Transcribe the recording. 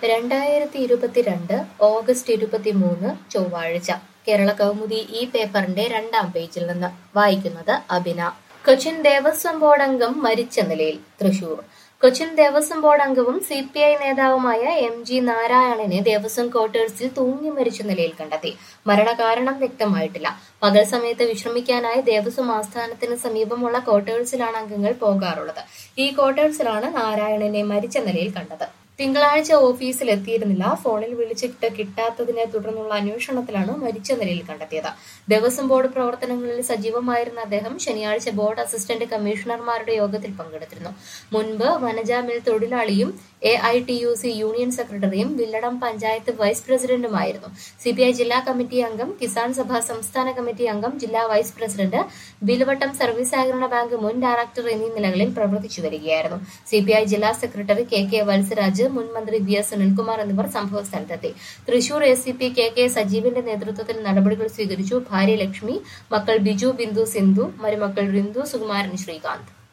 രണ്ടായിരത്തി ഇരുപത്തിരണ്ട് ഓഗസ്റ്റ് ഇരുപത്തിമൂന്ന് ചൊവ്വാഴ്ച കേരള കൗമുദി ഈ പേപ്പറിന്റെ രണ്ടാം പേജിൽ നിന്ന് വായിക്കുന്നത് അബിന കൊച്ചിൻ ദേവസ്വം ബോർഡ് അംഗം മരിച്ച നിലയിൽ തൃശൂർ കൊച്ചിൻ ദേവസ്വം ബോർഡ് അംഗവും സി പി ഐ നേതാവുമായ എം ജി നാരായണനെ ദേവസ്വം ക്വാർട്ടേഴ്സിൽ തൂങ്ങി മരിച്ച നിലയിൽ കണ്ടെത്തി മരണകാരണം വ്യക്തമായിട്ടില്ല പകൽ സമയത്ത് വിശ്രമിക്കാനായി ദേവസ്വം ആസ്ഥാനത്തിന് സമീപമുള്ള ക്വാർട്ടേഴ്സിലാണ് അംഗങ്ങൾ പോകാറുള്ളത് ഈ ക്വാർട്ടേഴ്സിലാണ് നാരായണനെ മരിച്ച നിലയിൽ കണ്ടത് തിങ്കളാഴ്ച ഓഫീസിൽ എത്തിയിരുന്നില്ല ഫോണിൽ വിളിച്ചിട്ട് കിട്ടാത്തതിനെ തുടർന്നുള്ള അന്വേഷണത്തിലാണ് മരിച്ച നിലയിൽ കണ്ടെത്തിയത് ദേവസ്വം ബോർഡ് പ്രവർത്തനങ്ങളിൽ സജീവമായിരുന്ന അദ്ദേഹം ശനിയാഴ്ച ബോർഡ് അസിസ്റ്റന്റ് കമ്മീഷണർമാരുടെ യോഗത്തിൽ പങ്കെടുത്തിരുന്നു മുൻപ് വനജ മിൽ തൊഴിലാളിയും A I T U C union സെക്രട്ടറിയും വില്ലടം പഞ്ചായത്ത് വൈസ് പ്രസിഡന്റുമായിരുന്നു സി പി ഐ ജില്ലാ കമ്മിറ്റി അംഗം കിസാൻ സഭ സംസ്ഥാന കമ്മിറ്റി അംഗം ജില്ലാ വൈസ് പ്രസിഡന്റ് വിലുവട്ടം സർവീസ് സഹകരണ ബാങ്ക് മുൻ ഡയറക്ടർ എന്നീ നിലകളിൽ പ്രവർത്തിച്ചു വരികയായിരുന്നു സി പി ഐ ജില്ലാ സെക്രട്ടറി കെ കെ വത്സരാജ് മുൻ മന്ത്രി വി എസ് സുനിൽകുമാർ എന്നിവർ സംഭവ സ്ഥലത്തെത്തി Thrissur A C P K K സജീവിന്റെ നേതൃത്വത്തിൽ നടപടികൾ സ്വീകരിച്ചു ഭാര്യ ലക്ഷ്മി മക്കൾ ബിജു ബിന്ദു സിന്ധു മരുമക്കൾ റിന്ദു സുകുമാരൻ ശ്രീകാന്ത്